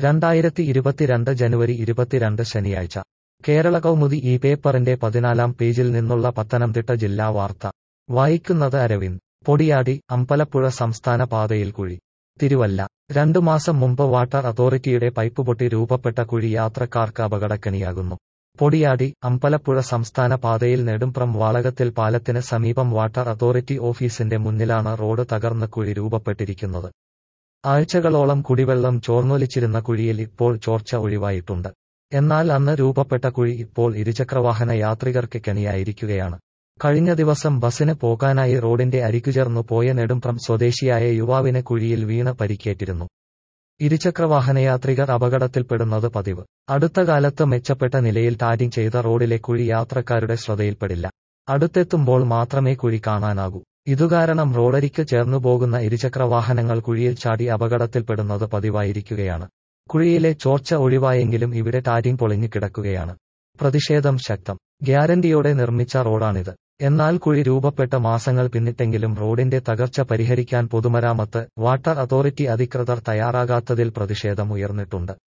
രണ്ടായിരത്തി ഇരുപത്തിരണ്ട് ജനുവരി ഇരുപത്തിരണ്ട് ശനിയാഴ്ച കേരള കൗമുദി ഈ പേപ്പറിന്റെ പതിനാലാം പേജിൽ നിന്നുള്ള പത്തനംതിട്ട ജില്ലാ വാർത്ത വായിക്കുന്നത് അരവിന്ദ് പൊടിയാടി അമ്പലപ്പുഴ സംസ്ഥാന പാതയിൽ കുഴി തിരുവല്ല രണ്ടു മാസം മുമ്പ് വാട്ടർ അതോറിറ്റിയുടെ പൈപ്പ് പൊട്ടി രൂപപ്പെട്ട കുഴി യാത്രക്കാർക്ക് അപകടക്കണിയാകുന്നു പൊടിയാടി അമ്പലപ്പുഴ സംസ്ഥാന പാതയിൽ നെടുംപ്രം വാളകത്തിൽ പാലത്തിന് സമീപം വാട്ടർ അതോറിറ്റി ഓഫീസിന്റെ മുന്നിലാണ് റോഡ് തകർന്ന് കുഴി രൂപപ്പെട്ടിരിക്കുന്നത് ആഴ്ചകളോളം കുടിവെള്ളം ചോർന്നൊലിച്ചിരുന്ന കുഴിയിൽ ഇപ്പോൾ ചോർച്ച ഒഴിവായിട്ടുണ്ട് എന്നാൽ അന്ന് രൂപപ്പെട്ട കുഴി ഇപ്പോൾ ഇരുചക്രവാഹന യാത്രികർക്ക് കെണിയായിരിക്കുകയാണ് കഴിഞ്ഞ ദിവസം ബസിന് പോകാനായി റോഡിന്റെ അരികുചേർന്നു പോയ നെടുംപ്രം സ്വദേശിയായ യുവാവിന് കുഴിയിൽ വീണ് പരിക്കേറ്റിരുന്നു ഇരുചക്രവാഹനയാത്രികർ അപകടത്തിൽപ്പെടുന്നത് പതിവ് അടുത്ത കാലത്ത് മെച്ചപ്പെട്ട നിലയിൽ ടാരിങ് ചെയ്ത റോഡിലെ കുഴി യാത്രക്കാരുടെ ശ്രദ്ധയിൽപ്പെടില്ല അടുത്തെത്തുമ്പോൾ മാത്രമേ കുഴി കാണാനാകൂ ഇതുകാരണം റോഡരിക്ക് ചേർന്നു പോകുന്ന ഇരുചക്രവാഹനങ്ങൾ കുഴിയിൽ ചാടി അപകടത്തിൽപ്പെടുന്നത് പതിവായിരിക്കുകയാണ് കുഴിയിലെ ചോർച്ച ഒഴിവായെങ്കിലും ഇവിടെ ടാരിങ് പൊളിഞ്ഞു കിടക്കുകയാണ് പ്രതിഷേധം ശക്തം ഗ്യാരണ്ടിയോടെ നിർമ്മിച്ച റോഡാണിത് എന്നാൽ കുഴി രൂപപ്പെട്ട മാസങ്ങൾ പിന്നിട്ടെങ്കിലും റോഡിന്റെ തകർച്ച പരിഹരിക്കാൻ പൊതുമരാമത്ത് വാട്ടർ അതോറിറ്റി അധികൃതർ തയ്യാറാകാത്തതിൽ പ്രതിഷേധം ഉയർന്നിട്ടുണ്ട്